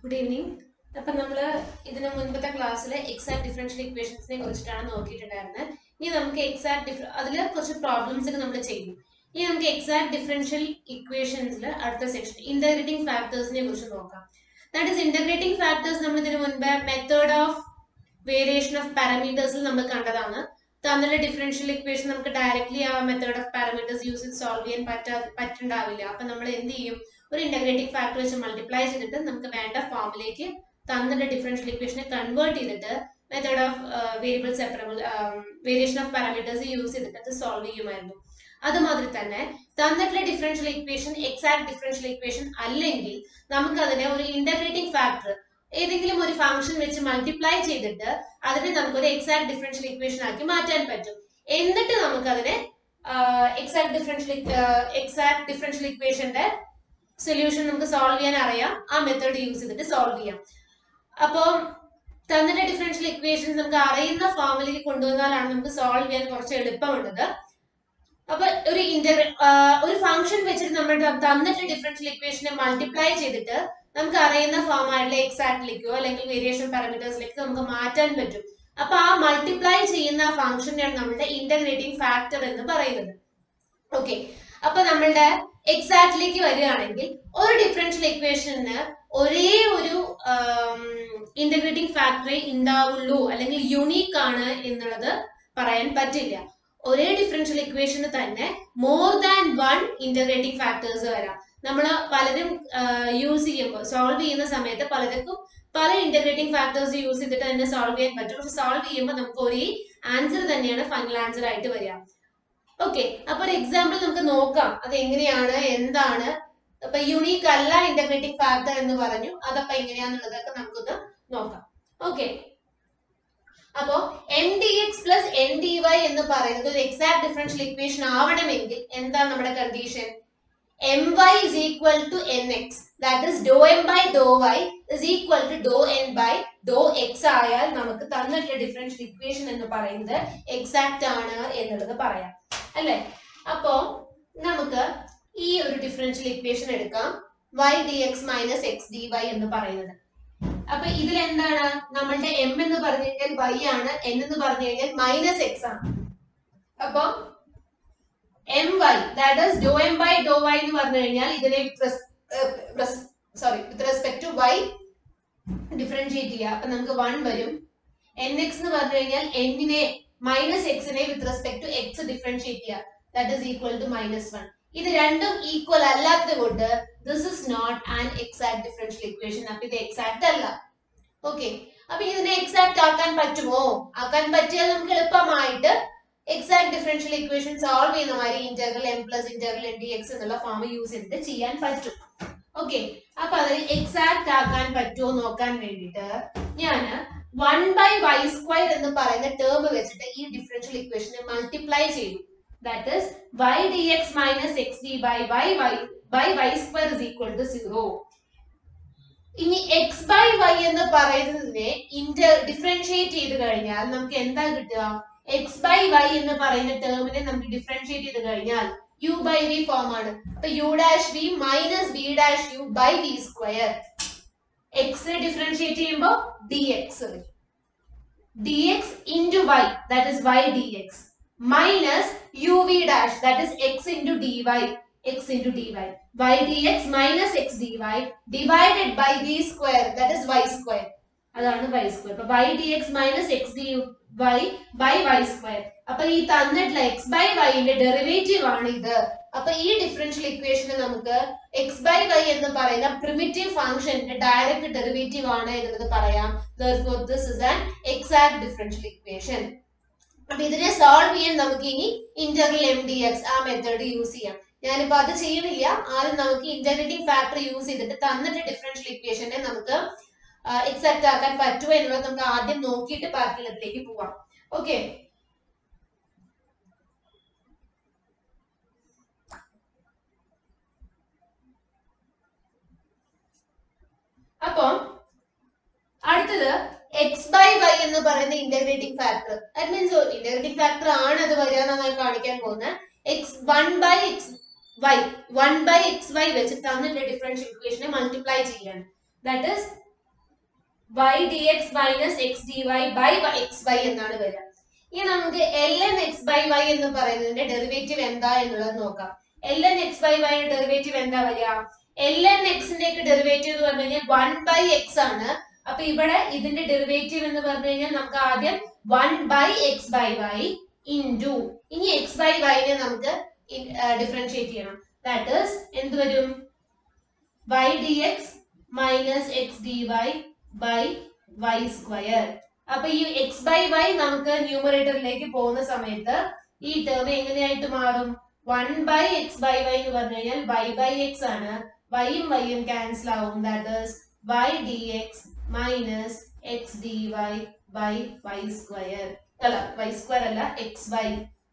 Good evening അപ്പൊ നമ്മള് ഇതിന് മുൻപത്തെ ക്ലാസ്സിൽ എക്സാക്ട് ഡിഫറൻഷ്യൽ ഇക്വേഷൻസിനെ കുറിച്ചിട്ടാണ് നോക്കിയിട്ടുണ്ടായിരുന്നത് ഇനി നമുക്ക് എക്സാക്ട് ഡിഫ അതിൽ കുറച്ച് പ്രോബ്ലംസ് ഒക്കെ നമ്മൾ ചെയ്യും ഇനി നമുക്ക് എക്സാക്ട് ഡിഫറൻഷ്യൽ ഇക്വേഷൻസിൽ അടുത്ത സെക്ഷൻ ഇന്റഗ്രേറ്റിംഗ് ഫാക്ടേഴ്സിനെ കുറിച്ച് നോക്കാം ദാറ്റ് ഇസ് ഇന്റഗ്രേറ്റിംഗ് ഫാക്ടേഴ്സ് നമ്മൾ ഇതിന് മുൻപ് മെത്തേഡ് ഓഫ് വേരിയേഷൻ ഓഫ് പാരാമീറ്റേഴ്സിൽ നമ്മൾ കണ്ടതാണ് തന്നിട്ടുള്ള ഡിഫറൻഷ്യൽ ഇക്വേഷൻ നമുക്ക് ഡയറക്ട്ലി ആ മെത്തേഡ് ഓഫ് പാരാമീറ്റേഴ്സ് യൂസ് ചെയ്ത് സോൾവ് ചെയ്യാൻ പറ്റാ പറ്റുണ്ടാവില്ല അപ്പൊ നമ്മൾ എന്ത് ചെയ്യും ഒരു ഇന്റഗ്രേറ്റിംഗ് ഫാക്ടർ വെച്ച് മൾട്ടിപ്ലൈ ചെയ്തിട്ട് നമുക്ക് വേണ്ട ഫോമിലേക്ക് തന്നിട്ടുള്ള ഡിഫറൻഷ്യൽ ഇക്വേഷനെ കൺവേർട്ട് ചെയ്തിട്ട് method of variable separable variation of parameters use ചെയ്തിട്ട് അത് സോൾവ് ചെയ്യുമായിരുന്നു അതുമാതിരി തന്നെ തന്നിട്ടുള്ള differential equation exact differential equation അല്ലെങ്കിൽ നമുക്ക് അതിനെ ഒരു ഇന്റഗ്രേറ്റിംഗ് ഫാക്ടർ ഏതെങ്കിലും ഒരു ഫംഗ്ഷൻ വെച്ച് മൾട്ടിപ്ലൈ ചെയ്തിട്ട് അതിനെ നമുക്ക് ഒരു എക്സാക്ട് ഡിഫറൻഷ്യൽ ഇക്വേഷൻ ആക്കി മാറ്റാൻ പറ്റും എന്നിട്ട് നമുക്ക് അതിനെ എക്സാക്ട് ഡിഫറൻഷ്യൽ എക്സാക്ട് ഡിഫറൻഷ്യൽ ഇക്വേഷന്റെ സൊല്യൂഷൻ നമുക്ക് സോൾവ് ചെയ്യാൻ അറിയാം ആ മെത്തേഡ് യൂസ് ചെയ്തിട്ട് സോൾവ് ചെയ്യാം അപ്പോൾ തന്നിട്ട് ഡിഫറൻഷ്യൽ ഇക്വേഷൻസ് നമുക്ക് അറിയുന്ന ഫോമിലേക്ക് കൊണ്ടുവന്നാലാണ് നമുക്ക് സോൾവ് ചെയ്യാൻ കുറച്ച് എളുപ്പമുള്ളത് അപ്പൊ ഒരു ഇന്റർ ഒരു ഫംഗ്ഷൻ വെച്ചിട്ട് നമ്മൾ തന്നിട്ട് ഡിഫറൻഷ്യൽ ഇക്വേഷനെ മൾട്ടിപ്ലൈ ചെയ്തിട്ട് നമുക്ക് അറിയുന്ന ഫോം ആയിട്ടുള്ള എക്സാക്ട്ലിക്കോ അല്ലെങ്കിൽ വേരിയേഷൻ പാരാമീറ്റേഴ്സിലേക്കോ നമുക്ക് മാറ്റാൻ പറ്റും അപ്പൊ ആ മൾട്ടിപ്ലൈ ചെയ്യുന്ന ഫംഗ്ഷനെയാണ് നമ്മളുടെ ഇന്റഗ്രേറ്റിംഗ് ഫാക്ടർ എന്ന് പറയുന്നത് ഓക്കെ അപ്പൊ നമ്മളുടെ എക്സാക്ട്ലിക്ക് വരികയാണെങ്കിൽ ഒരു ഡിഫറൻഷ്യൽ ഇക്വേഷന് ഒരേ ഒരു ഇന്റഗ്രേറ്റിംഗ് ഫാക്ടറേ ഉണ്ടാവുള്ളൂ അല്ലെങ്കിൽ യുണീക്ക് ആണ് എന്നുള്ളത് പറയാൻ പറ്റില്ല ഒരേ ഡിഫറൻഷ്യൽ ഇക്വേഷന് തന്നെ more than one integrating factors വരാം നമ്മൾ പലരും യൂസ് ചെയ്യുമ്പോൾ സോൾവ് ചെയ്യുന്ന സമയത്ത് പലർക്കും പല ഇന്റഗ്രേറ്റിംഗ് ഫാക്ടേഴ്സ് യൂസ് ചെയ്തിട്ട് തന്നെ സോൾവ് ചെയ്യാൻ പറ്റും പക്ഷെ സോൾവ് ചെയ്യുമ്പോൾ നമുക്ക് ഒരേ ആൻസർ തന്നെയാണ് ഫൈനൽ ആൻസർ ആയിട്ട് വരിക ഓക്കെ അപ്പൊ ഒരു എക്സാമ്പിൾ നമുക്ക് നോക്കാം അത് എങ്ങനെയാണ് എന്താണ് അപ്പൊ യുണീക്ക് അല്ല ഇന്റഗ്രേറ്റിംഗ് ഫാക്ടർ എന്ന് പറഞ്ഞു അതപ്പോ എങ്ങനെയാന്നുള്ളതൊക്കെ നമുക്കൊന്ന് നോക്കാം ഓക്കെ അപ്പോ M D X plus N D Y എന്ന് പറയുന്നത് ഒരു എക്സാക്ട് ഡിഫറൻഷ്യൽ ഇക്വേഷൻ ആവണമെങ്കിൽ എന്താണ് നമ്മുടെ condition M Y is equal to N X that is do M by do Y is equal to do N by do X ആയാൽ നമുക്ക് തന്നിട്ടുള്ള differential equation എന്ന് പറയുന്നത് എക്സാക്ട് ആണ് എന്നുള്ളത് പറയാം അല്ലെ അപ്പോ നമുക്ക് ഈ ഒരു ഡിഫറൻഷ്യൽ ഇക്വേഷൻ എടുക്കാം Y D X minus X D Y എന്ന് പറയുന്നത് അപ്പൊ ഇതിൽ എന്താണ് നമ്മളുടെ എം എന്ന് പറഞ്ഞു കഴിഞ്ഞാൽ വൈ ആണ് എൻ എന്ന് പറഞ്ഞു കഴിഞ്ഞാൽ മൈനസ് എക്സ് ആണ് അപ്പൊ M Y that is do M by do Y എന്ന് പറഞ്ഞു കഴിഞ്ഞാൽ ഇതിനെ sorry with respect to Y differentiate ചെയ്യുക അപ്പൊ നമുക്ക് വൺ വരും എൻ എക്സ് എന്ന് പറഞ്ഞു കഴിഞ്ഞാൽ എന്നിനെ മൈനസ് എക്സിനെ with respect to X differentiate ചെയ്യുക that is equal to minus one ഇത് രണ്ടും ഈക്വൽ അല്ലാത്തത് കൊണ്ട് this is not an exact differential equation അപ്പൊ ഇത് എക്സാക്ട് അല്ല ഓക്കെ അപ്പൊ ഇതിനെ എക്സാക്ട് ആക്കാൻ പറ്റുമോ ആക്കാൻ പറ്റിയാൽ നമുക്ക് എളുപ്പമായിട്ട് എക്സാക്ട് ഡിഫറൻഷ്യൽ ഇക്വേഷൻ സോൾവ് ചെയ്യുന്ന മാതിരി interval M plus interval N D X എന്നുള്ള ഫോം യൂസ് ചെയ്തിട്ട് ചെയ്യാൻ പറ്റും ഓക്കെ അപ്പൊ അതിന് എക്സാക്ട് ആക്കാൻ പറ്റുമോ നോക്കാൻ വേണ്ടിയിട്ട് ഞാൻ വൺ ബൈ വൈ സ്ക്വയർ എന്ന് പറയുന്ന ടേം വെച്ചിട്ട് ഈ ഡിഫറൻഷ്യൽ ഇക്വേഷനെ മൾട്ടിപ്ലൈ ചെയ്തു that is y dx minus xd by y y by y square is equal to 0 ഇനി x by y എന്ന് പറയുന്നതിനെ ഇന്റർ ഡിഫറൻഷിയേറ്റ് ചെയ്ത് കഴിഞ്ഞാൽ നമുക്ക് എന്താ കിട്ടുക x by y എന്ന് പറയുന്ന ടേമിനെ നമുക്ക് ഡിഫറൻഷിയേറ്റ് ചെയ്ത് കഴിഞ്ഞാൽ u by v ഫോം ആണ് അപ്പൊ u dash v minus v dash u by v square x differentiate ചെയ്യുമ്പോൾ dx വരും dx into y that is y dx minus uv dash that is x into dy x into dy y dx minus x dy divided by v square that is y square അതാണ് y square അപ്പൊ y dx minus x dy by y square അപ്പൊ ഈ തന്നിട്ടുള്ള x by y ന്റെ derivative ആണ് ഇത് അപ്പൊ ഈ ഡിഫറൻഷ്യൽ ഇക്വേഷന് നമുക്ക് x by y എന്ന് പറയുന്ന പ്രിമിറ്റീവ് ഫംഗ്ഷന്റെ ഡയറക്റ്റ് ഡെറിവേറ്റീവ് ആണ് എന്നുള്ളത് പറയാം therefore this is an exact differential equation അപ്പൊ ഇതിനെ സോൾവ് ചെയ്യാൻ നമുക്ക് ഇനി ഇന്റഗ്രൽ എം ഡി എക്സ് ആ മെത്തേഡ് യൂസ് ചെയ്യാം ഞാനിപ്പോ അത് ചെയ്യണില്ല ആദ്യം നമുക്ക് ഇന്റഗ്രേറ്റിംഗ് ഫാക്ടർ യൂസ് ചെയ്തിട്ട് തന്നിട്ട് ഡിഫറൻഷ്യൽ ഇക്വേഷനെ നമുക്ക് എക്സാക്ട് ആക്കാൻ പറ്റുമോ എന്നുള്ളത് നമുക്ക് ആദ്യം നോക്കിയിട്ട് ബാക്കിയുള്ളതിലേക്ക് പോവാം ഓക്കെ അപ്പം അടുത്തത് എക്സ് ബൈ വൈ എന്ന് പറയുന്ന integrating factor that means integrating factor ആണ് അത് വരിക എന്നാണ് കാണിക്കാൻ പോകുന്നത് X one by X Y one by X Y വെച്ച് തന്നിട്ട് ഡിഫറൻഷ്യൽ ഇക്വേഷനെ മൾട്ടിപ്ലൈ ചെയ്യാണ് that is Y D X minus X D Y by X Y എന്നാണ് വരിക ഇനി നമുക്ക് L N X by Y എന്ന് പറയുന്നതിന്റെ ഡെറിവേറ്റീവ് എന്താ എന്നുള്ളത് നോക്കാം L N X by Y derivative എന്താ വരിക എൽ എൻ എക്സിന്റെ ഒക്കെ ഡെറിവേറ്റീവ് എന്ന് പറഞ്ഞു കഴിഞ്ഞാൽ വൺ ബൈ എക്സ് ആണ് അപ്പൊ ഇവിടെ ഇതിന്റെ ഡെറിവേറ്റീവ് എന്ന് പറഞ്ഞു കഴിഞ്ഞാൽ നമുക്ക് ആദ്യം one by X by Y into ഇനി എക്സ് ബൈ വൈനെ നമുക്ക് ഡിഫറൻഷിയേറ്റ് ചെയ്യണം ദാറ്റ് ഈസ് എന്ത് വരും Y D X minus X D Y by Y square അപ്പൊ ഈ എക്സ് ബൈ വൈ നമുക്ക് ന്യൂമറേറ്ററിലേക്ക് പോകുന്ന സമയത്ത് ഈ ടേം എങ്ങനെയായിട്ട് മാറും one by X by Y എന്ന് പറഞ്ഞു കഴിഞ്ഞാൽ വൈ ബൈ എക്സ് ആണ് വൈയും വൈയും ക്യാൻസൽ ആവും that is Y D X minus X D Y by Y square അല്ല വൈ സ്ക്വയർ അല്ല എക്സ് വൈ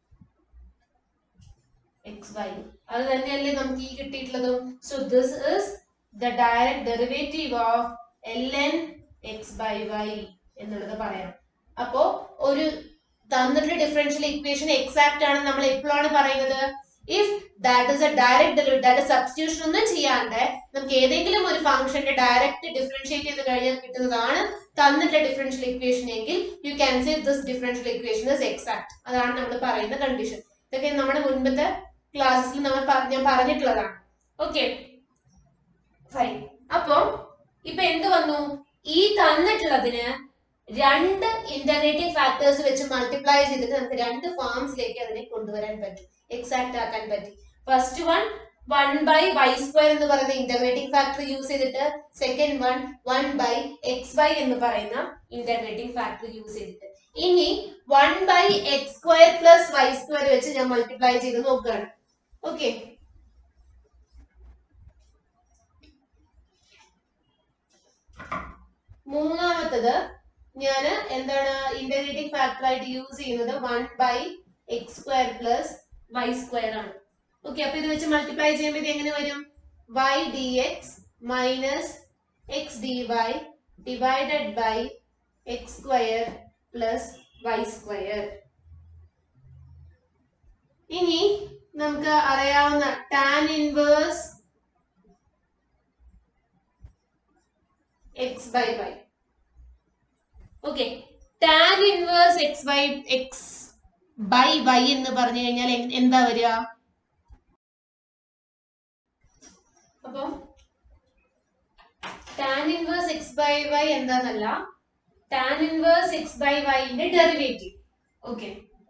എക്സ് വൈ അത് തന്നെയല്ലേ നമുക്ക് ഈ കിട്ടിയിട്ടുള്ളതും so this is the direct derivative of L N X by Y എന്നുള്ളത് പറയാം അപ്പോ ഒരു തന്നിട്ടുള്ള ഡിഫറൻഷ്യൽ ഇക്വേഷൻ എക്സാക്ട് ആണ് നമ്മൾ എപ്പോഴാണ് പറയുന്നത് if that is a direct derivative that substitution ഒന്നും ചെയ്യാണ്ട് നമുക്ക് ഏതെങ്കിലും ഒരു ഫംഗ്ഷന്റെ ഡയറക്റ്റ് ഡിഫറൻഷിയേറ്റ് ചെയ്ത് കഴിഞ്ഞാൽ കിട്ടുന്നതാണ് തന്നിട്ടുള്ള ഡിഫറൻഷ്യൽ ഇക്വേഷൻ എങ്കിൽ you can say this differential equation is exact അതാണ് നമ്മൾ പറയുന്ന കണ്ടീഷൻ ഇതൊക്കെ നമ്മുടെ മുൻപത്തെ ക്ലാസ്സിൽ നമ്മൾ പ- ഞാൻ പറഞ്ഞിട്ടുള്ളതാണ് ഓക്കെ ഫൈൻ അപ്പോ ഇപ്പൊ എന്ത് വന്നു ഈ തന്നിട്ടുള്ളതിന് രണ്ട് ഇന്റർഗ്രേറ്റിംഗ് ഫാക്ടേഴ്സ് വെച്ച് മൾട്ടിപ്ലൈ ചെയ്തിട്ട് നമുക്ക് രണ്ട് ഫോംസിലേക്ക് അതിനെ കൊണ്ടുവരാൻ പറ്റും എക്സാക്ട് ആക്കാൻ പറ്റി first one one by Y square എന്ന് പറയുന്ന ഇന്റർഗ്രേറ്റിംഗ് ഫാക്ടർ യൂസ് ചെയ്തിട്ട് second one one by X Y എന്ന് പറയുന്ന ഇന്റർഗ്രേറ്റിംഗ് ഫാക്ടർ യൂസ് ചെയ്തിട്ട് ഇനി one by X square plus Y square വെച്ച് ഞാൻ മൾട്ടിപ്ലൈ ചെയ്ത് നോക്കുകയാണ് ഓക്കെ മൂന്നാമത്തത് ഞാൻ എന്താണ് ഇന്റഗ്രേറ്റിംഗ് ഫാക്ടർ ആയിട്ട് യൂസ് ചെയ്യുന്നത് one by X square plus Y square ആണ് ഓക്കെ അപ്പൊ ഇത് വെച്ച് മൾട്ടിപ്ലൈ ചെയ്യുമ്പോൾ ഇത് എങ്ങനെ വരും Y D X minus X D Y divided by X square plus Y square ഇനി നമുക്ക് അറിയാവുന്ന tan inverse X by Y okay tan inverse X by X by Y എന്ന് പറഞ്ഞു കഴിഞ്ഞാൽ എ- എന്താ വരിക അപ്പം tan inverse X by Y എന്താന്നല്ല ടാൻ ഇൻവേഴ്സ് എക്സ് ബൈ വൈന്റെ ഡെറിവേറ്റീവ് ഓക്കെ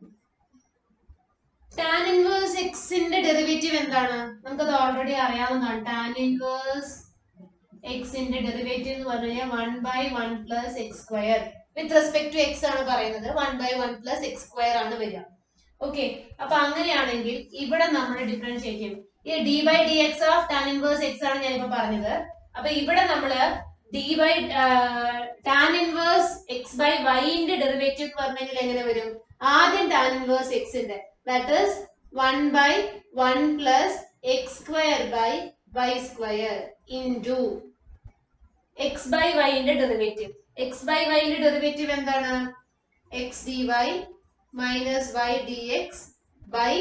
ടാൻ ഇൻവേഴ്സ് എക്സിന്റെ ഡെറിവേറ്റീവ് എന്താണ് നമുക്കത് ഓൾറെഡി അറിയാവുന്നതാണ് ടാൻ ഇൻവേഴ്സ് എക്സിന്റെ ഡെറിവേറ്റീവ് എന്ന് പറഞ്ഞു കഴിഞ്ഞാൽ one by one plus X square with respect to X ആണ് പറയുന്നത് one by one plus X square ആണ് വരിക ഓക്കെ അപ്പൊ അങ്ങനെയാണെങ്കിൽ ഇവിടെ നമ്മൾ ഡിഫറൻഷിയേറ്റ് ചെയ്യും ഈ D by D X of tan inverse X ആണ് ഞാനിപ്പോ പറഞ്ഞത് അപ്പൊ ഇവിടെ നമ്മള് D by tan inverse X by വൈന്റെ ഡെറിവേറ്റീവ് എന്ന് പറഞ്ഞു കഴിഞ്ഞാൽ എങ്ങനെ വരും ആദ്യം ടാൻ ഇൻവേഴ്സ് എക്സിന്റെ that is one by one plus X square by Y square into X by വൈന്റെ ഡെറിവേറ്റീവ് എക്സ് ബൈ വൈന്റെ ഡെറിവേറ്റീവ് എന്താണ് X D Y minus Y D X by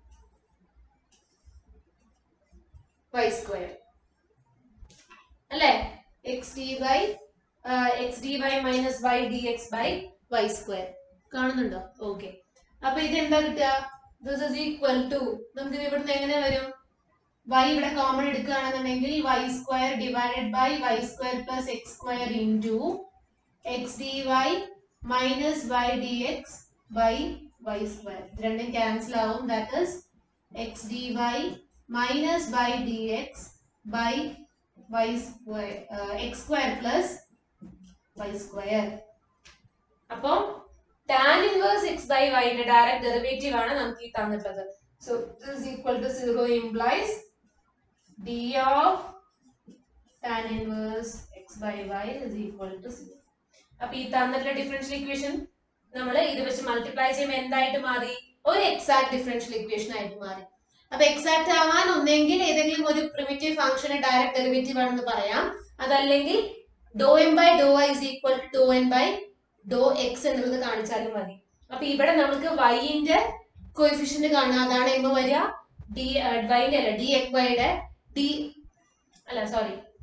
Y square അല്ലേ X D Y X D Y minus Y D X by Y square കാണുന്നുണ്ടോ okay അപ്പൊ ഇത് എന്താ കിട്ടുക this is equal to നമുക്ക് ഇവിടുന്ന് എങ്ങനെ വരും y ഇവിടെ കോമൺ എടുക്കുകയാണെന്നുണ്ടെങ്കിൽ y square divided by Y square plus X square into X D Y minus Y D X by Y square രണ്ടും ക്യാൻസൽ ആവും that is X D Y minus Y D X by Y square X square plus Y square അപ്പം tan inverse X by വൈന്റെ direct derivative ആണ് നമുക്ക് ഈ തന്നിട്ടുള്ളത് so this is equal to 0 implies d of tan inverse x by y is equal to 0 അപ്പൊ ഈ തന്നിട്ടുള്ള differential equation നമ്മൾ ഇത് വെച്ച് മൾട്ടിപ്ലൈ ചെയ്യുമ്പോൾ എന്തായിട്ട് മാറി ഒരു എക്സാക്ട് ഡിഫറൻഷ്യൽ ഇക്വേഷൻ ആയിട്ട് മാറി അപ്പൊ എക്സാക്ട് ആവാൻ ഒന്നെങ്കിൽ ഏതെങ്കിലും ഒരു പ്രിമിറ്റീവ് ഫംഗ്ഷന് ഡയറക്റ്റ് ഡെറിവേറ്റീവ് ആണെന്ന് പറയാം അതല്ലെങ്കിൽ do M by do Y is equal to do N by do X എന്നുള്ളത് കാണിച്ചാലും മതി അപ്പൊ ഇവിടെ നമുക്ക് വൈന്റെ കോയിഫിഷ്യന്റ് കാണുക അതാണ് എമ്മ വരിക ഡി വൈന്റെ അല്ല ഡി എക്സ് വൈയുടെ ഡി അല്ല സോറി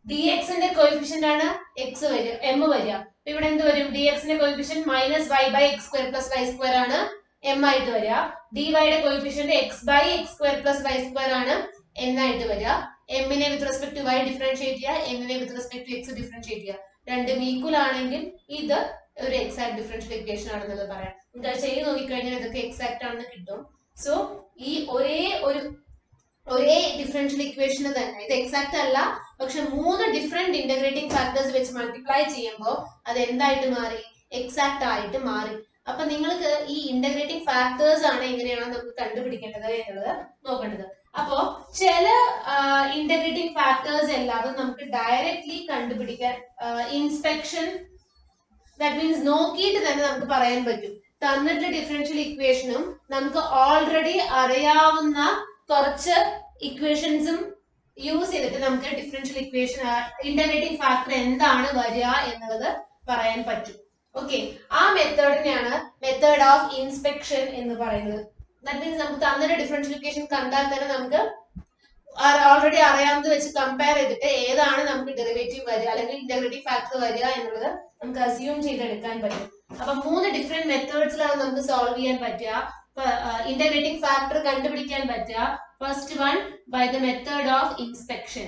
ഡി എക്സിന്റെ കോയിഫിഷ്യന്റ് ആണ് എക്സ് വരിക എം വരിക അപ്പൊ ഇവിടെ എന്ത് വരും ഡി എക്സിന്റെ coefficient minus Y by X square plus Y square ആണ് എം ആയിട്ട് വരിക ഡി വൈയുടെ coefficient X by X square plus Y square ആണ് എൻ ആയിട്ട് വരിക എമ്മിനെ with respect to Y differentiate ചെയ്യുക എന്നിനെ with respect to X differentiate ചെയ്യുക രണ്ടും ഈക്വൽ ആണെങ്കിൽ ഇത് ഒരു എക്സാക്ട് ഡിഫറൻഷ്യൽ ഇക്വേഷൻ ആണെന്നുള്ളത് പറയാം നിങ്ങൾക്ക് അത് ചെയ്ത് നോക്കിക്കഴിഞ്ഞാൽ ഇതൊക്കെ എക്സാക്ട് ആണെന്ന് കിട്ടും സോ ഈ ഒരേ ഒരു ഒരേ ഡിഫറൻഷ്യൽ ഇക്വേഷന് തന്നെ ഇത് എക്സാക്ട് അല്ല പക്ഷെ മൂന്ന് ഡിഫറെന്റ് ഇന്റഗ്രേറ്റിംഗ് ഫാക്ടേഴ്സ് വെച്ച് മൾട്ടിപ്ലൈ ചെയ്യുമ്പോൾ അത് എന്തായിട്ട് മാറി എക്സാക്ട് ആയിട്ട് മാറി അപ്പൊ നിങ്ങൾക്ക് ഈ ഇന്റഗ്രേറ്റിംഗ് ഫാക്ടേഴ്സ് ആണ് എങ്ങനെയാണ് നമുക്ക് കണ്ടുപിടിക്കേണ്ടത് എന്നുള്ളത് നോക്കേണ്ടത് അപ്പോ ചില ഇന്റഗ്രേറ്റിംഗ് ഫാക്ടേഴ്സ് അല്ലാതെ നമുക്ക് ഡയറക്ട്ലി കണ്ടുപിടിക്കാൻ ഇൻസ്പെക്ഷൻ ദാറ്റ് മീൻസ് നോക്കിയിട്ട് തന്നെ നമുക്ക് പറയാൻ പറ്റും തന്നിട്ടുള്ള ഡിഫറൻഷ്യൽ ഇക്വേഷനും നമുക്ക് ഓൾറെഡി അറിയാവുന്ന കുറച്ച് ഇക്വേഷൻസും യൂസ് ചെയ്തിട്ട് നമുക്ക് ഡിഫറൻഷ്യൽ ഇക്വേഷൻ ഇന്റഗ്രേറ്റിംഗ് ഫാക്ടർ എന്താണ് വരിക എന്നുള്ളത് പറയാൻ പറ്റും ഓക്കെ ആ മെത്തേഡിനെയാണ് മെത്തേഡ് ഓഫ് ഇൻസ്പെക്ഷൻ എന്ന് പറയുന്നത് ദാറ്റ് മീൻസ് നമുക്ക് തന്നൊരു ഡിഫറൻഷ്യൽ ഇക്വേഷൻ കണ്ടാൽ തന്നെ നമുക്ക് ഓൾറെഡി അറിയാവുന്നത് വെച്ച് കമ്പയർ ചെയ്തിട്ട് ഏതാണ് നമുക്ക് ഡെറിവേറ്റീവ് വരിക അല്ലെങ്കിൽ ഇന്റഗ്രേറ്റീവ് ഫാക്ടർ വരിക എന്നുള്ളത് നമുക്ക് അസ്യൂം ചെയ്തെടുക്കാൻ പറ്റും അപ്പൊ മൂന്ന് ഡിഫറെന്റ് മെത്തേഡ്സിലാണ് നമുക്ക് സോൾവ് ചെയ്യാൻ പറ്റുക ഇന്റഗ്രേറ്റിംഗ് ഫാക്ടർ കണ്ടുപിടിക്കാൻ പറ്റുക first one by the method of inspection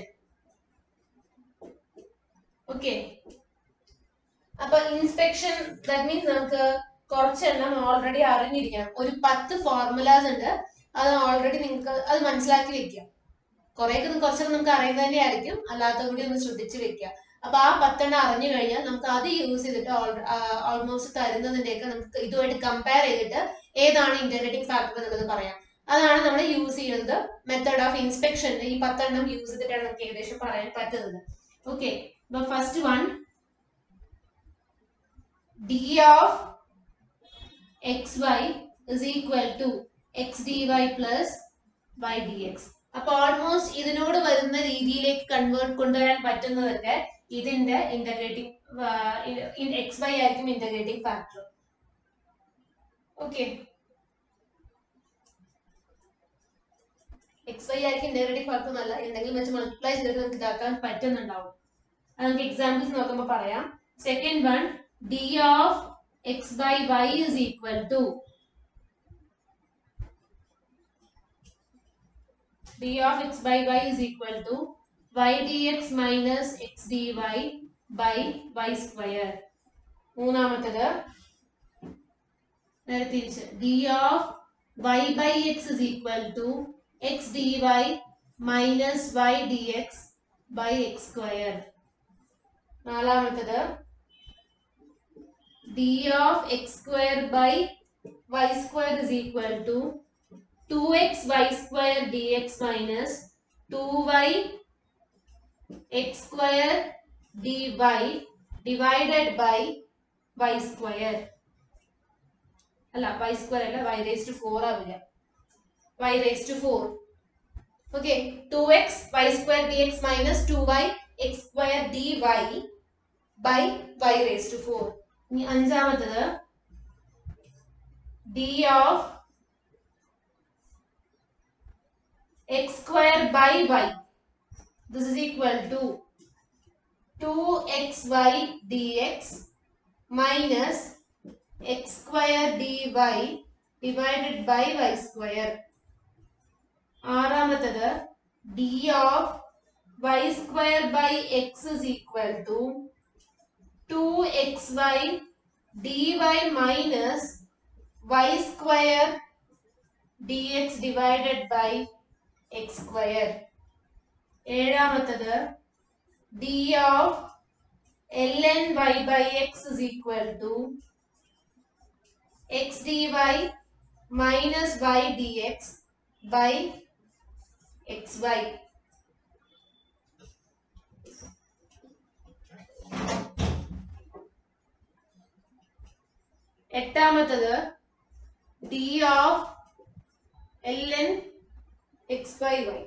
okay അപ്പൊ ഇൻസ്പെക്ഷൻ ദാറ്റ് മീൻസ് നമുക്ക് കുറച്ചെണ്ണം ഓൾറെഡി അറിഞ്ഞിരിക്കണം ഒരു പത്ത് ഫോർമുലാസ് ഉണ്ട് അത് ഓൾറെഡി നിങ്ങൾക്ക് അത് മനസ്സിലാക്കി വെക്കുക കുറേയൊക്കെ കുറച്ചൊക്കെ നമുക്ക് അറിയുന്നത് തന്നെ ആയിരിക്കും അല്ലാത്ത കൂടി ഒന്ന് ശ്രദ്ധിച്ച് വെക്കുക അപ്പൊ ആ പത്തെണ്ണം അറിഞ്ഞു കഴിഞ്ഞാൽ നമുക്ക് അത് യൂസ് ചെയ്തിട്ട് ഓൾമോസ്റ്റ് തരുന്നതിന്റെയൊക്കെ നമുക്ക് ഇതുമായിട്ട് കമ്പയർ ചെയ്തിട്ട് ഏതാണ് ഇന്റഗ്രേറ്റിംഗ് ഫാക്ടർ എന്നുള്ളത് പറയാം അതാണ് നമ്മൾ യൂസ് ചെയ്യുന്നത് മെത്തേഡ് ഓഫ് ഇൻസ്പെക്ഷൻ ഈ പത്തെണ്ണം യൂസ് ചെയ്തിട്ടാണ് നമുക്ക് ഏകദേശം പറയാൻ പറ്റുന്നത് ഓക്കെ അപ്പൊ first one D of X Y is equal to X D Y plus Y D X അപ്പൊ ഓൾമോസ്റ്റ് ഇതിനോട് വരുന്ന രീതിയിലേക്ക് കൺവേർട്ട് കൊണ്ടുവരാൻ പറ്റുന്നതൊക്കെ ഇതിന്റെ ഇന്റഗ്രേറ്റിംഗ് എക്സ് വൈ ആയിരിക്കും integrating factor okay X Y ആയിരിക്കും ഇന്റഗ്രേറ്റിംഗ് ഫാക്ടർ എന്നല്ല എന്തെങ്കിലും വെച്ച് മൾട്ടിപ്ലൈ ചെയ്തിട്ട് നമുക്ക് ഇതാക്കാൻ പറ്റുന്നുണ്ടാവും അത് നമുക്ക് എക്സാമ്പിൾസ് നോക്കുമ്പോൾ പറയാം second one D of X by Y is equal to d of x by y is equal to y dx minus x dy by y square. മൂന്നാമത്തത് നേരെ തിരിച്ച് d of y by x is equal to x dy minus y dx by x square. നാലാമത്തത് d of x square by y square is equal to 2x y square dx minus 2y x square dy divided by y square അല്ല y square അല്ല y raised to 4 ആവില്ല y raised to 4 okay 2x y square dx minus 2y x square dy by y raised to 4 ഇനി അഞ്ചാമത്തത് d of x square by y. This is equal to 2xy dx minus x square dy divided by y square. ആറാമത്തത് d of y square by x is equal to 2xy dy minus y square dx divided by x square. ഏഴാമത്തത് d of ln y by x is equal to x dy minus y dx by xy. എട്ടാമത്തത് d of ln x by y.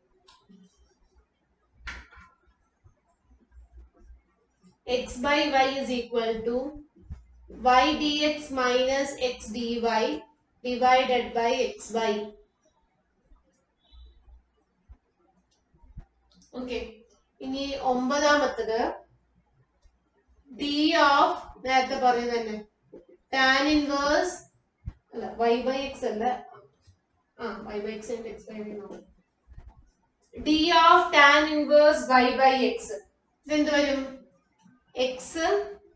x by y is equal to y dx minus x dy divided by xy. Okay. ഇനി ഒമ്പതാമത്തത് D of നേരത്തെ പറഞ്ഞു തന്നെ tan inverse അല്ല y by x അല്ല ആ y by x x by d of tan inverse y by x ഇതെന്ത് വരും x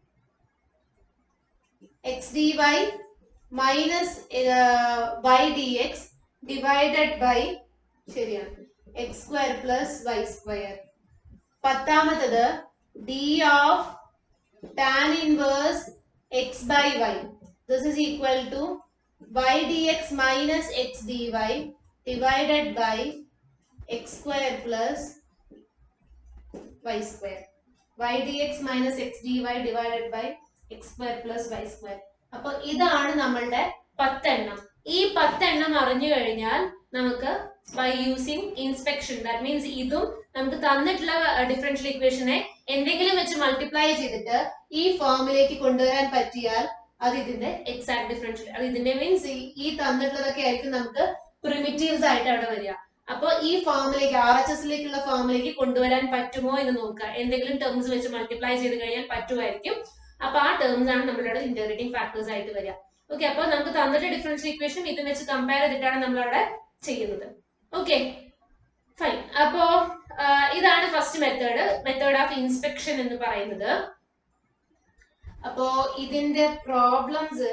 x D Y minus Y D x divided by ശരിയാണ് x square plus Y square പത്താമത്തത് d of tan inverse X by y this is equal to y D X minus X D Y divided by X square plus Y square y D X minus X D Y divided by X square plus Y square അപ്പൊ ഇതാണ് നമ്മളുടെ പത്തെണ്ണം ഈ പത്തെണ്ണം അറിഞ്ഞു കഴിഞ്ഞാൽ നമുക്ക് by using inspection that means ഇതും നമുക്ക് തന്നിട്ടുള്ള ഡിഫറൻഷ്യൽ ഇക്വേഷനെ എന്തെങ്കിലും വെച്ച് മൾട്ടിപ്ലൈ ചെയ്തിട്ട് ഈ ഫോമിലേക്ക് കൊണ്ടുവരാൻ പറ്റിയാൽ അത് ഇതിന്റെ എക്സാക്ട് ഡിഫറൻഷ്യൽ അത് ഇതിന്റെ മീൻസ് ഈ തന്നിട്ടുള്ളതൊക്കെ ആയിരിക്കും നമുക്ക് പ്രിമിറ്റീവ്സ് ആയിട്ട് അവിടെ വരിക അപ്പൊ ഈ ഫോമിലേക്ക് ആർ എച്ച് എസിലേക്കുള്ള ഫോമിലേക്ക് കൊണ്ടുവരാൻ പറ്റുമോ എന്ന് നോക്കുക എന്തെങ്കിലും ടേംസ് വെച്ച് മൾട്ടിപ്ലൈ ചെയ്ത് കഴിഞ്ഞാൽ പറ്റുമായിരിക്കും അപ്പൊ ആ ടേംസ് ആണ് നമ്മളുടെ ഇന്റഗ്രേറ്റിംഗ് ഫാക്ടേഴ്സ് ആയിട്ട് വരിക ഓക്കെ അപ്പൊ നമുക്ക് തന്നിട്ട് ഡിഫറൻഷ്യൽ ഇക്വേഷൻ ഇത് വെച്ച് കമ്പയർ ചെയ്തിട്ടാണ് നമ്മളവിടെ ചെയ്യുന്നത് ഓക്കെ ഫൈൻ അപ്പോ ആ, ഇതാണ് first method method of inspection എന്ന് പറയുന്നത് അപ്പോ ഇതിന്റെ പ്രോബ്ലംസ്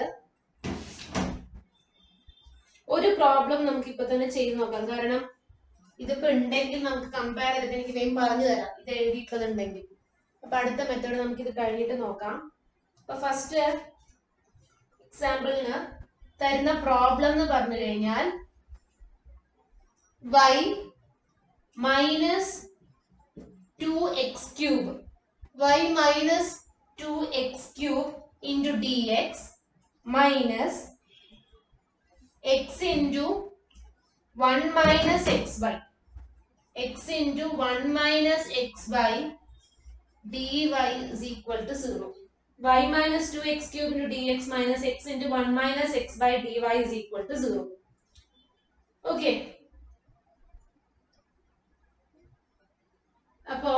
ഒരു പ്രോബ്ലം നമുക്ക് ഇപ്പൊ തന്നെ ചെയ്ത് നോക്കാം കാരണം ഇതിപ്പോ ഉണ്ടെങ്കിൽ നമുക്ക് കമ്പയർ ചെയ്തിട്ട് എനിക്ക് വേഗം പറഞ്ഞു തരാം ഇത് എഴുതിയിട്ടുണ്ടെങ്കിൽ അപ്പൊ അടുത്ത മെത്തേഡ് നമുക്ക് ഇത് കഴിഞ്ഞിട്ട് നോക്കാം അപ്പൊ ഫസ്റ്റ് എക്സാമ്പിളിന് തരുന്ന പ്രോബ്ലം എന്ന് പറഞ്ഞു കഴിഞ്ഞാൽ y minus 2x cube y minus 2x cube into dx minus x into 1 minus xy x into 1 minus xy dy is equal to 0 y minus 2x cube into dx minus x into 1 minus x by dy is equal to 0 okay അപ്പോ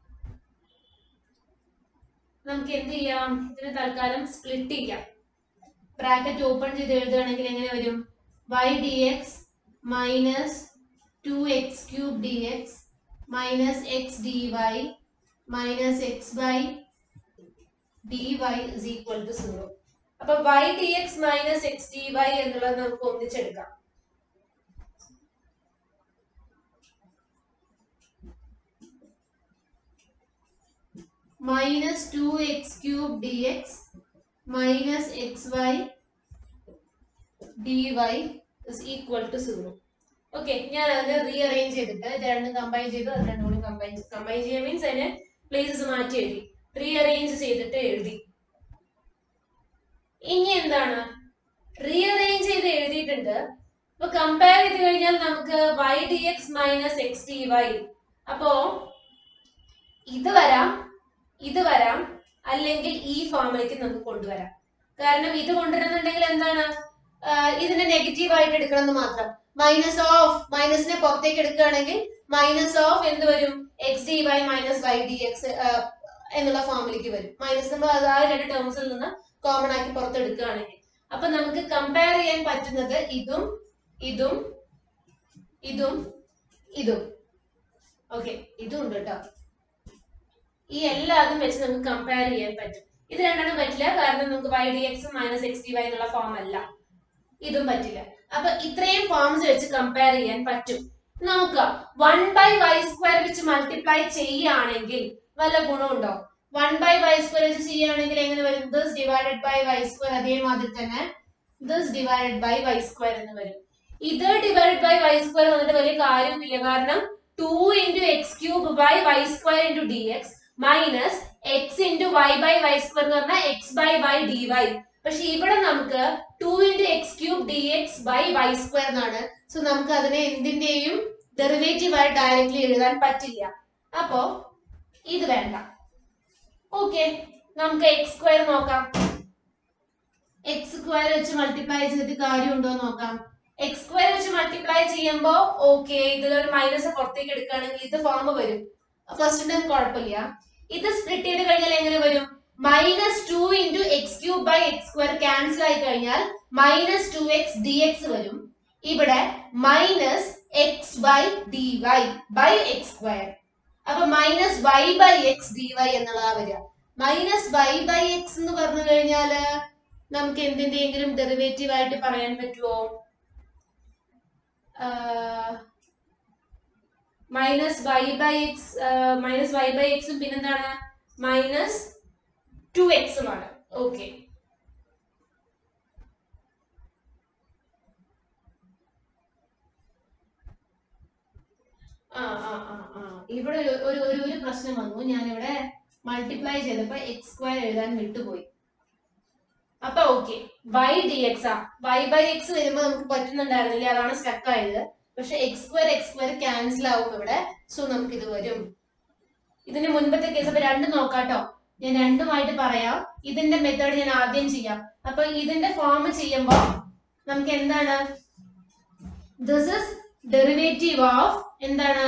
നമുക്ക് എന്ത് ചെയ്യാം ഇതിന് തൽക്കാലം split ചെയ്യാം bracket open ചെയ്ത് എഴുതുകയാണെങ്കിൽ എങ്ങനെ വരും y dx minus two x cube d X minus X D Y minus x by d y is equal to zero അപ്പൊ y dx minus X D y എന്നുള്ളത് നമുക്ക് ഒന്നിച്ചെടുക്കാം minus 2x cube dx minus xy dy is equal to 0. Okay ഞാൻ അതിനെ rearrange ചെയ്തിട്ട് ഇത് രണ്ടും combine ചെയ്തു അത് രണ്ടും കൂടി കമ്പൈൻ കമ്പൈൻ ചെയ്യുക മീൻസ് അതിനെ പ്ലേസസ് മാറ്റി എഴുതി റീഅറേഞ്ച് ചെയ്തിട്ട് എഴുതി ഇനി എന്താണ് റീഅറേഞ്ച് ചെയ്ത് എഴുതിയിട്ടുണ്ട് അപ്പൊ കമ്പയർ ചെയ്ത് കഴിഞ്ഞാൽ നമുക്ക് y dx minus X D y അപ്പോ ഇത് വരാം ഇത് വരാം അല്ലെങ്കിൽ ഈ ഫോമിലേക്ക് നമുക്ക് കൊണ്ടുവരാം കാരണം ഇത് കൊണ്ടുവരുന്നുണ്ടെങ്കിൽ എന്താണ് ആഹ് ഇതിനെ നെഗറ്റീവ് ആയിട്ട് എടുക്കണം എന്ന് മാത്രം മൈനസ് ഓഫ് മൈനസിനെ പുറത്തേക്ക് എടുക്കുകയാണെങ്കിൽ മൈനസ് ഓഫ് എന്ത് വരും x D Y minus Y D X എന്നുള്ള ഫോമിലേക്ക് വരും മൈനസ് നമ്മൾ അത് ആ രണ്ട് ടേംസിൽ നിന്ന് കോമൺ ആക്കി പുറത്തെടുക്കുകയാണെങ്കിൽ അപ്പൊ നമുക്ക് കമ്പയർ ചെയ്യാൻ പറ്റുന്നത് ഇതും ഇതും ഇതും ഇതും ഓക്കെ ഇതും ഉണ്ട് കേട്ടോ ഈ എല്ലാതും വെച്ച് നമുക്ക് കമ്പയർ ചെയ്യാൻ പറ്റും ഇത് രണ്ടെണ്ണം പറ്റില്ല കാരണം നമുക്ക് y D X minus X D y എന്നുള്ള ഫോം അല്ല ഇതും പറ്റില്ല അപ്പൊ ഇത്രയും ഫോംസ് വെച്ച് കമ്പയർ ചെയ്യാൻ പറ്റും നോക്കുക വൺ ബൈ വൈ സ്ക്വയർ വെച്ച് മൾട്ടിപ്ലൈ ചെയ്യുകയാണെങ്കിൽ വല്ല ഗുണമുണ്ടോ വൺ ബൈ വൈ സ്ക്വയർ വെച്ച് ചെയ്യുകയാണെങ്കിൽ എങ്ങനെ വരും this divided by Y square അതേമാതിരി തന്നെ this divided by Y square എന്ന് വരും ഇത് ഡിവൈഡഡ് ബൈ വൈ സ്ക്വയർ വന്നിട്ട് വലിയ കാര്യമൊന്നുമില്ല കാരണം two into x cube by Y square into d X minus x into y by Y square എന്ന് പറഞ്ഞാൽ x by y d y പക്ഷെ ഇവിടെ നമുക്ക് two into x cube d X by Y square എന്നാണ് so നമുക്ക് അതിനെ എന്തിന്റെയും derivative ആയി directly എഴുതാൻ പറ്റില്ല അപ്പോ ഇത് വേണ്ട ഓക്കെ നമുക്ക് എക്സ് സ്ക്വയർ നോക്കാം എക്സ് സ്ക്വയർ വെച്ച് മൾട്ടിപ്ലൈ ചെയ്തിട്ട് കാര്യമുണ്ടോ എന്ന് നോക്കാം എക്സ് സ്ക്വയർ വെച്ച് മൾട്ടിപ്ലൈ ചെയ്യുമ്പോ ഓക്കെ ഇതിലൊരു മൈനസ് പുറത്തേക്ക് എടുക്കുകയാണെങ്കിൽ ഇത് ഫോം വരും ഫസ്റ്റിന്റെ കുഴപ്പമില്ല ഇത് സ്പ്ലിറ്റ് ചെയ്ത് കഴിഞ്ഞാൽ എങ്ങനെ വരും minus two into x cube by X square cancel ആയി കഴിഞ്ഞാൽ minus two X d x വരും ഇവിടെ minus x by d Y by X square അപ്പൊ minus Y by x D y എന്നുള്ളതാ വരിക മൈനസ് വൈ ബൈ എക്സ് എന്ന് പറഞ്ഞു കഴിഞ്ഞാല് നമുക്ക് എന്തിന്റെയെങ്കിലും ഡെറിവേറ്റീവ് ആയിട്ട് പറയാൻ പറ്റുമോ minus Y by x minus Y by എക്സും പിന്നെന്താണ് മൈനസ് ടു എക്സുമാണ് ഓക്കെ ആ ആ ആ ആ ഇവിടെ ഒരു ഒരു ഒരു ഒരു പ്രശ്നം വന്നു ഞാനിവിടെ മൾട്ടിപ്ലൈ ചെയ്തപ്പോ എക്സ് സ്ക്വയർ എഴുതാൻ വിട്ടുപോയി അപ്പൊ ഓക്കെ വൈ ഡി എക്സ് ആ വൈ ബൈ എക്സ് വരുമ്പോ നമുക്ക് പറ്റുന്നുണ്ടായിരുന്നില്ല അതാണ് സ്റ്റക്ക് ആയത് പക്ഷെ x square X square cancel ആവും ഇവിടെ സോ നമുക്ക് ഇത് വരും ഇതിന് മുൻപത്തെ കേസ് അപ്പൊ രണ്ടും നോക്കാട്ടോ ഞാൻ രണ്ടുമായിട്ട് പറയാം ഇതിന്റെ മെത്തേഡ് ഞാൻ ആദ്യം ചെയ്യാം അപ്പൊ ഇതിന്റെ ഫോം ചെയ്യുമ്പോ നമുക്ക് എന്താണ് ദിസ് ഇസ് ഡെറിവേറ്റീവ് ഓഫ് എന്താണ്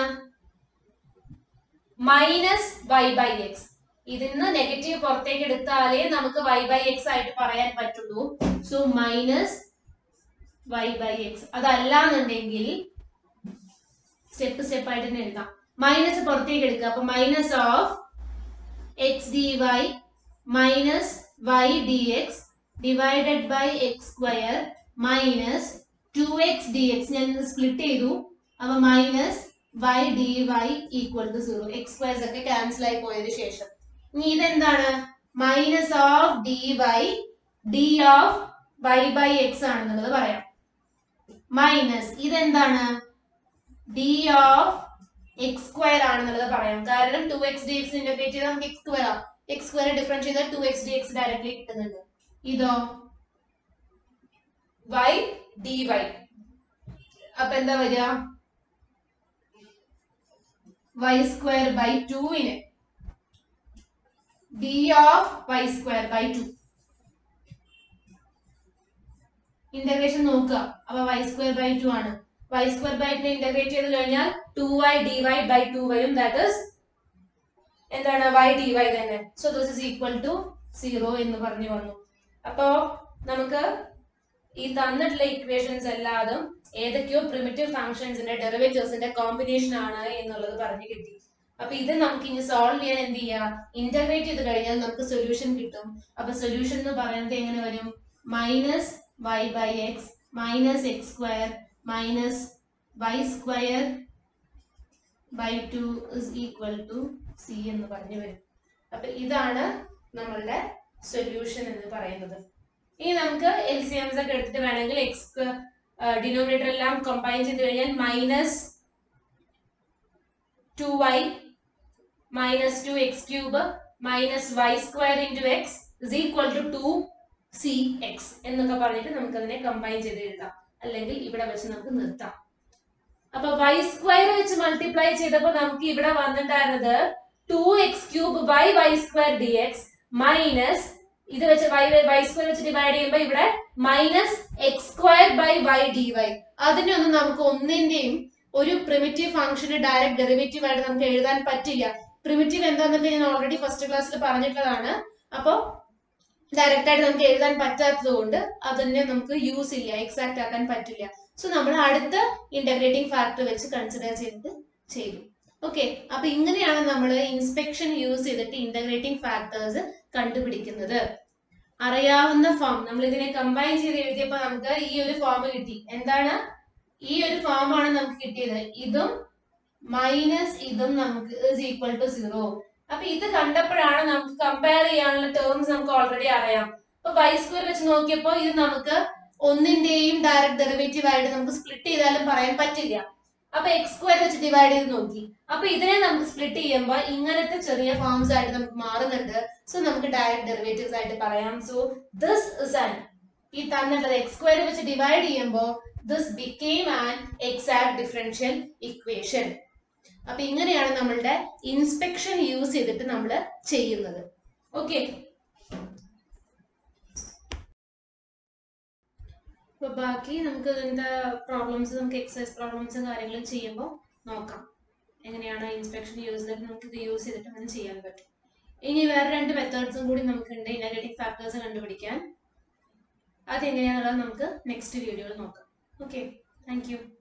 മൈനസ് വൈ ബൈ എക്സ് ഇതിന്ന് നെഗറ്റീവ് പുറത്തേക്ക് എടുത്താലേ നമുക്ക് വൈ ബൈ എക്സ് ആയിട്ട് പറയാൻ പറ്റുള്ളൂ so minus Y by x അതല്ലാന്നുണ്ടെങ്കിൽ സ്റ്റെപ്പ് സ്റ്റെപ്പ് ആയിട്ട് തന്നെ എഴുതാം മൈനസ് പുറത്തേക്ക് എടുക്കുക അപ്പൊ minus of x D Y minus Y D x divided by X square minus two X d x ഞാൻ സ്പ്ലിറ്റ് ചെയ്തു അപ്പൊ minus Y d y equal to zero x squares ഒക്കെ ക്യാൻസൽ ആയി പോയതിനു ശേഷം ഇനി ഇതെന്താണ് minus of d y d of y by x ആണെന്നുള്ളത് പറയാം മൈനസ് ഇതെന്താണ് ഡി ഓഫ് എക്സ് സ്ക്വയർ ആണെന്നുള്ളത് പറയാം കാരണം two X d x integrate ചെയ്താൽ നമുക്ക് എക്സ് സ്ക്വയർ ആവും എക്സ് സ്ക്വയർ ഡിഫറൻസ് ചെയ്താൽ two X d x directly കിട്ടുന്നുണ്ട് ഇതോ വൈ ഡി വൈ അപ്പൊ എന്താ വരിക വൈ സ്ക്വയർ ബൈ ടുവിന് d of y square by two integration നോക്കുക അപ്പൊ വൈ സ്ക്വയർ ബൈ ടു ആണ് y square by two integrate ചെയ്ത് കഴിഞ്ഞാൽ two y d Y by two വരും ദാറ്റ് ഇസ് എന്താണ് വൈ ഡി വൈ തന്നെ so this is equal to zero എന്ന് പറഞ്ഞു വന്നു അപ്പോ നമുക്ക് ഈ തന്നിട്ടുള്ള ഇക്വേഷൻസ് എല്ലാതും ഏതൊക്കെയോ പ്രിമിറ്റീവ് ഫംഗ്ഷൻസിന്റെ ഡെറിവേറ്റീവ്സിന്റെ കോമ്പിനേഷൻ ആണ് എന്നുള്ളത് പറഞ്ഞു കിട്ടി അപ്പൊ ഇത് നമുക്ക് ഇനി സോൾവ് ചെയ്യാൻ എന്ത് ചെയ്യാം ഇന്റഗ്രേറ്റ് ചെയ്ത് കഴിഞ്ഞാൽ നമുക്ക് സൊല്യൂഷൻ കിട്ടും അപ്പൊ സൊല്യൂഷൻ എന്ന് പറയുന്നത് എങ്ങനെ വരും minus Y by x minus x square minus y square by two is equal to c എന്ന് പറഞ്ഞു വരും അപ്പൊ ഇതാണ് നമ്മളുടെ സൊല്യൂഷൻ എന്ന് പറയുന്നത് ഇനി നമുക്ക് എൽ സി എംസ് ഒക്കെ എടുത്തിട്ട് വേണമെങ്കിൽ എക്സ് ഡിനോമിനേറ്റർ എല്ലാം കമ്പൈൻ ചെയ്ത് കഴിഞ്ഞാൽ minus two y minus two x cube minus y square into x is equal to two c x എന്നൊക്കെ പറഞ്ഞിട്ട് നമുക്ക് അതിനെ കമ്പൈൻ ചെയ്ത് എഴുതാം അല്ലെങ്കിൽ ഇവിടെ വെച്ച് നമുക്ക് നിർത്താം അപ്പൊ വൈ സ്ക്വയർ വെച്ച് മൾട്ടിപ്ലൈ ചെയ്തപ്പോ നമുക്ക് ഇവിടെ വന്നിട്ടുണ്ടായിരുന്നത് two x cube by Y square d X minus ഇത് വെച്ച് വൈ വൈ സ്ക്വയർ വെച്ച് ഡിവൈഡ് ചെയ്യുമ്പോൾ ഇവിടെ minus x square by y d y അതിനൊന്നും നമുക്ക് ഒന്നിന്റെയും ഒരു പ്രിമിറ്റീവ് ഫംഗ്ഷന് ഡയറക്റ്റ് ഡെറിവേറ്റീവ് ആയിട്ട് നമുക്ക് എഴുതാൻ പറ്റില്ല പ്രിമിറ്റീവ് എന്താന്നൊക്കെ ഞാൻ ഓൾറെഡി ഫസ്റ്റ് ക്ലാസ്സിൽ പറഞ്ഞിട്ടുള്ളതാണ് അപ്പോൾ ഡയറക്റ്റ് ആയിട്ട് നമുക്ക് എഴുതാൻ പറ്റാത്തത് കൊണ്ട് അതിനെ നമുക്ക് യൂസ് ഇല്ല എക്സാക്ട് ആക്കാൻ പറ്റില്ല സോ നമ്മൾ അടുത്ത ഇന്റഗ്രേറ്റിംഗ് ഫാക്ടർ വെച്ച് കൺസിഡർ ചെയ്തിട്ട് ചെയ്തു ഓക്കെ അപ്പൊ ഇങ്ങനെയാണ് നമ്മൾ ഇൻസ്പെക്ഷൻ യൂസ് ചെയ്തിട്ട് ഇന്റഗ്രേറ്റിംഗ് ഫാക്ടേഴ്സ് കണ്ടുപിടിക്കുന്നത് അറിയാവുന്ന ഫോം നമ്മൾ ഇതിനെ കമ്പൈൻ ചെയ്ത് എഴുതിയപ്പോൾ നമുക്ക് ഈ ഒരു ഫോം കിട്ടി എന്താണ് ഈ ഒരു ഫോം ആണ് നമുക്ക് കിട്ടിയത് ഇതും മൈനസ് ഇതും നമുക്ക് ഇസ് ഈക്വൽ ടു സീറോ അപ്പൊ ഇത് കണ്ടപ്പോഴാണ് നമുക്ക് കമ്പയർ ചെയ്യാനുള്ള ടേംസ് നമുക്ക് ഓൾറെഡി അറിയാം അപ്പൊ വൈ സ്ക്വയർ വെച്ച് നോക്കിയപ്പോൾ ഇത് നമുക്ക് ഒന്നിന്റെയും ഡയറക്റ്റ് ഡെറിവേറ്റീവ് ആയിട്ട് നമുക്ക് സ്പ്ലിറ്റ് ചെയ്താലും പറയാൻ പറ്റില്ല അപ്പൊ എക്സ് സ്ക്വയർ വെച്ച് ഡിവൈഡ് ചെയ്ത് നോക്കി അപ്പൊ ഇതിനെ നമുക്ക് സ്പ്ലിറ്റ് ചെയ്യുമ്പോൾ ഇങ്ങനത്തെ ചെറിയ ഫോംസ് ആയിട്ട് നമുക്ക് മാറുന്നുണ്ട് സോ നമുക്ക് ഡയറക്റ്റ് ഡെറിവേറ്റീവ്സ് ആയിട്ട് പറയാം സോ ദിസ് ഇസ് ആൻ ഈ തന്നിട്ടത് എക്സ് സ്ക്വയർ വെച്ച് ഡിവൈഡ് ചെയ്യുമ്പോൾ this became an exact differential equation അപ്പൊ ഇങ്ങനെയാണ് നമ്മളുടെ ഇൻസ്പെക്ഷൻ യൂസ് ചെയ്തിട്ട് നമ്മൾ ചെയ്യുന്നത് ഓക്കെ അപ്പൊ ബാക്കി നമുക്ക് ഇതിന്റെ പ്രോബ്ലംസ് നമുക്ക് എക്സസൈസ് പ്രോബ്ലംസും കാര്യങ്ങളും ചെയ്യുമ്പോൾ നോക്കാം എങ്ങനെയാണ് ഇൻസ്പെക്ഷൻ യൂസ് ചെയ്തിട്ട് നമുക്ക് ഇത് യൂസ് ചെയ്തിട്ട് അങ്ങനെ ചെയ്യാൻ പറ്റും ഇനി വേറെ രണ്ട് മെത്തേഡ്സും കൂടി നമുക്കുണ്ട് ഇനലിറ്റിക് ഫാക്ടേഴ്സ് കണ്ടുപിടിക്കാൻ അതെങ്ങനെയാണെന്നുള്ളത് നമുക്ക് നെക്സ്റ്റ് വീഡിയോയിൽ നോക്കാം ഓക്കെ താങ്ക് യു